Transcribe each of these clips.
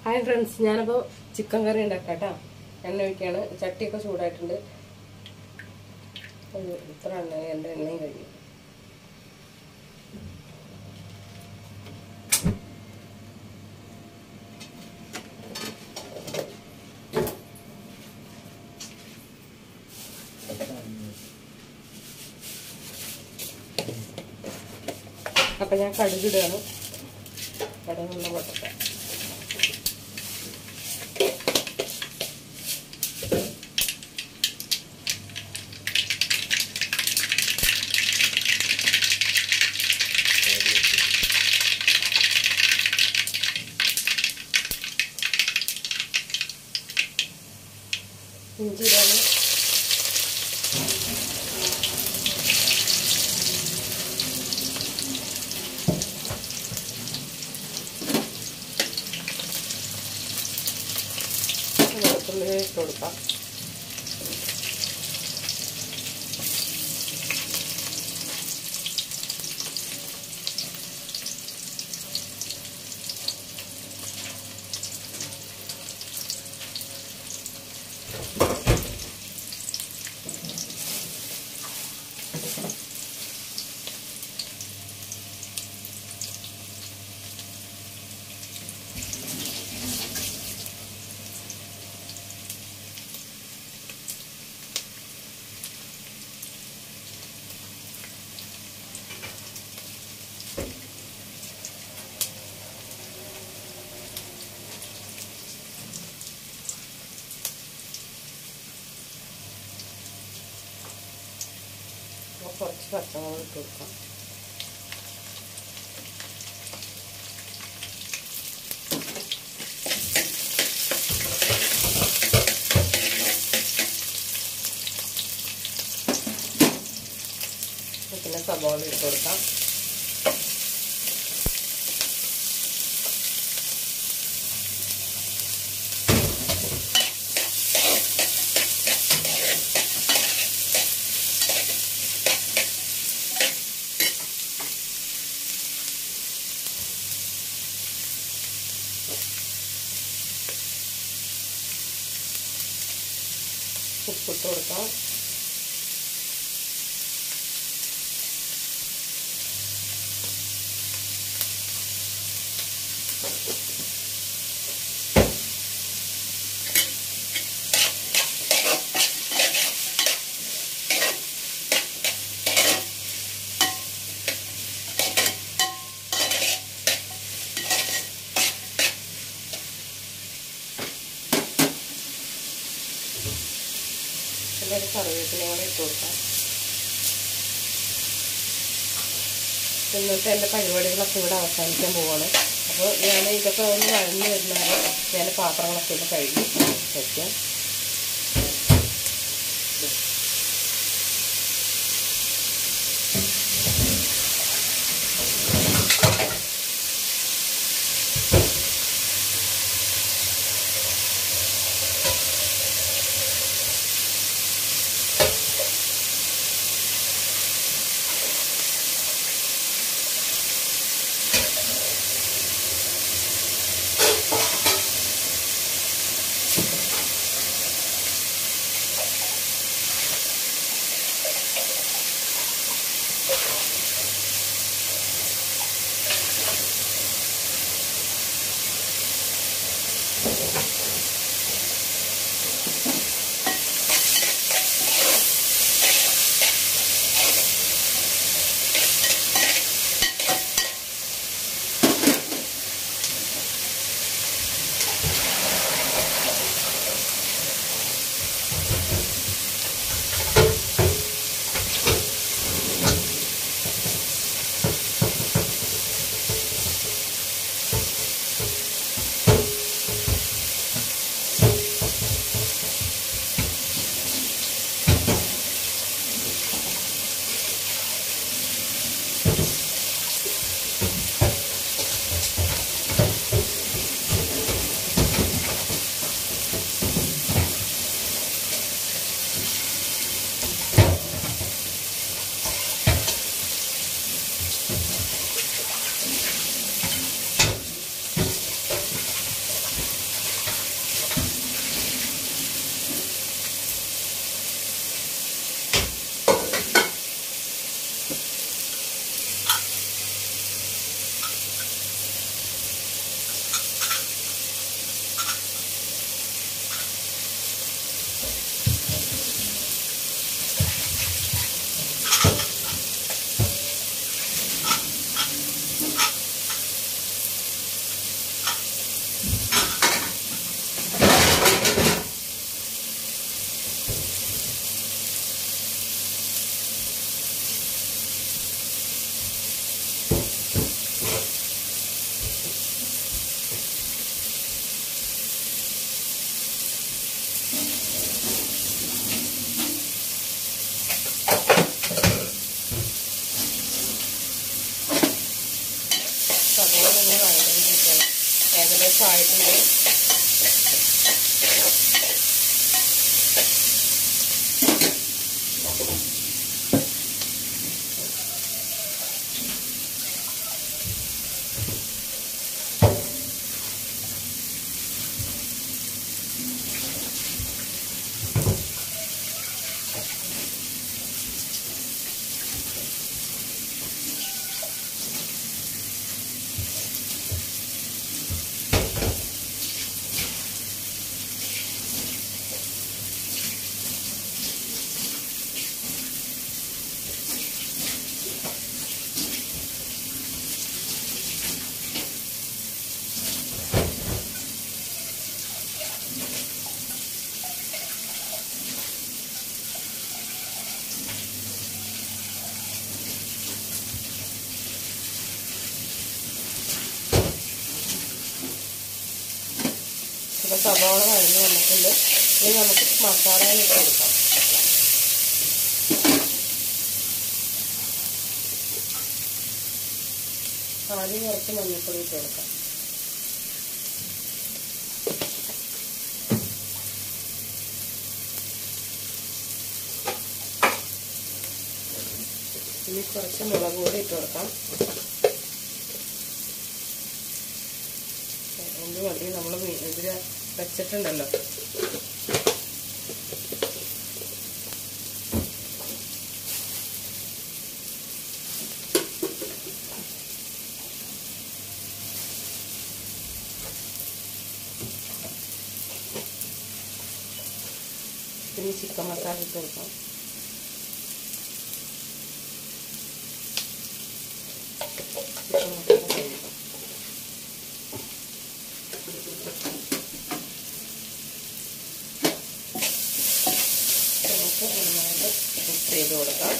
hi friends ഞാനപ്പോൾ chicken curry ഉണ്ടാക്കാം കേട്ടോ എണ്ണ ഒഴിക്കുകയാണ് ചട്ടിയൊക്കെ ചൂടായിട്ടുണ്ട് ഒരു ഇത്ര എണ്ണ എൻ്റെ എണ്ണയും കഴിയും അപ്പം ഞാൻ കടുകിടുകയാണ് കടുകുള്ള പൊട്ടട്ടെ ഇഞ്ചി ഇടാണ് വെളുത്തുള്ളി ഇട്ട് കൊടുക്കാം കുറച്ച് പച്ചമുളക് ഇട്ട് കൊടുക്കാം പിന്നെ സബോള ഇട്ട് കൊടുക്കാം ഉപ്പിട്ട് കൊടുക്കാം പിന്നെ ഒരു കറിവേപ്പില കൂടെ ഇട്ട് കൊടുക്കാം ഇന്നത്തെ എൻ്റെ പരിപാടികളൊക്കെ ഇവിടെ അവസാനിക്കാൻ പോവാണ് അപ്പോൾ ഞാൻ ഇതൊക്കെ ഒന്ന് വഴഞ്ഞു വരുന്നാൽ ഞാൻ പാത്രങ്ങളൊക്കെ ഒന്ന് കഴുകി വയ്ക്കാം ആയിട്ടുണ്ട് ഇപ്പോൾ സവാള വഴഞ്ഞ് വന്നിട്ടുണ്ട് ഇനി നമുക്ക് മസാല ഇട്ട് കൊടുക്കാം ആദ്യം കുറച്ച് മഞ്ഞൾപ്പൊടി ഇട്ട് കൊടുക്കാം ഇനി കുറച്ച് മുളക് പൊടി ഇട്ട് കൊടുക്കാം എന്ത് മതി നമ്മൾ ഇതിൽ വെച്ചിട്ടുണ്ടല്ലോ പിന്നെ ചിക്കൻ മസാല ഇട്ട് കൊടുക്കാം ചിക്കൻ മസാല കഴിക്കാം നമുക്ക് നന്നായിട്ട് മിക്സ് ചെയ്ത് കൊടുക്കാം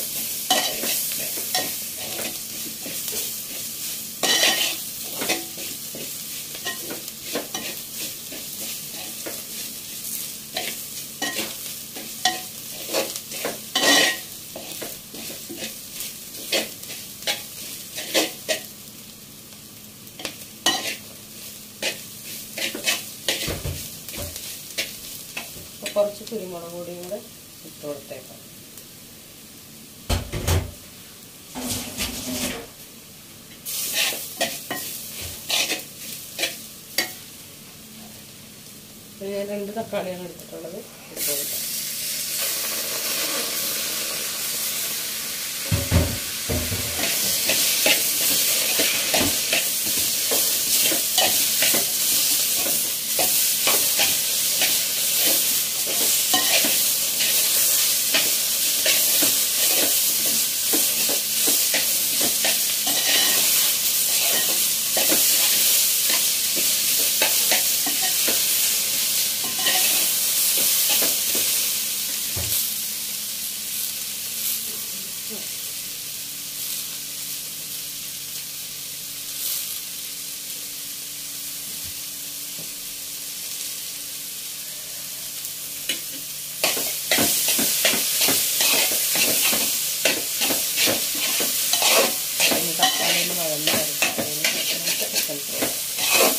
അപ്പോൾ കുറച്ച് കുരുമുളക് പൊടിയും കൂടെ ഇട്ട് കൊടുത്തേക്കാം ഇത് ഞാൻ രണ്ട് തക്കാളിയാണ് എടുത്തിട്ടുള്ളത് ഇട്ട് കൊടുക്കാം ഇനി തക്കാളി ഒന്ന് വഴന്ന് വരട്ടെ അതിന് ശേഷം നമുക്ക് ചിക്കൻ ഇട്ട് കൊടുക്കാം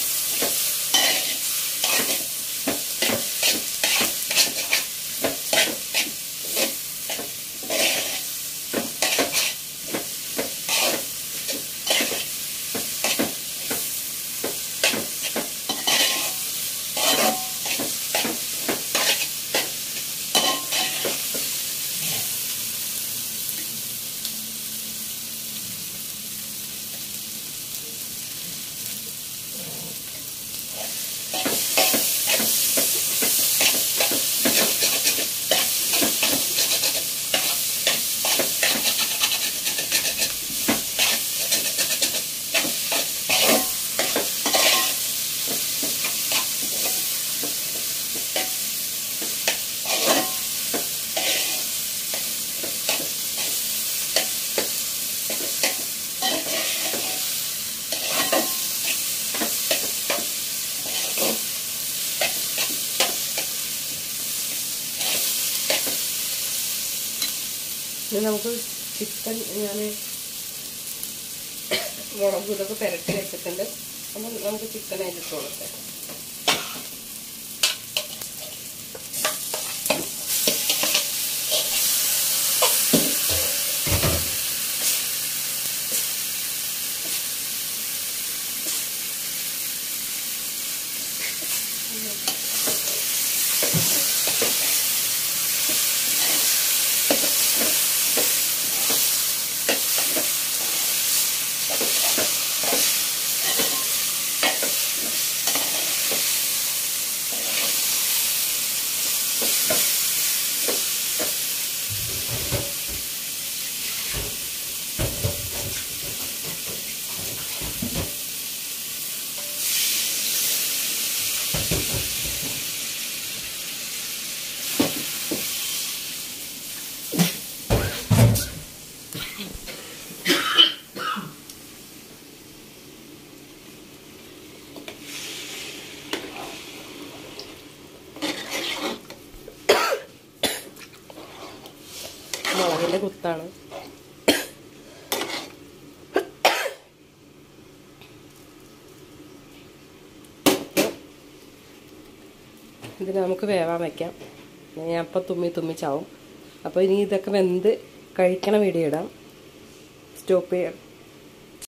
ഇനി നമുക്ക് ചിക്കൻ ഞാൻ മുളക് ഇതൊക്കെ പുരട്ടി വെച്ചിട്ടുണ്ട് അപ്പം നമുക്ക് ചിക്കൻ അതിലിട്ട് കൊടുക്കാം മുളകിൻ്റെ കുത്താണ് ഇതിന് നമുക്ക് വേവാൻ വയ്ക്കാം ഞാൻ അപ്പം തുമ്മി തുമ്മിച്ചാവും അപ്പോൾ ഇനി ഇതൊക്കെ വെന്ത് കഴിക്കണ വീഡിയോ ഇടാം സ്റ്റോപ്പ് ചെയ്യാം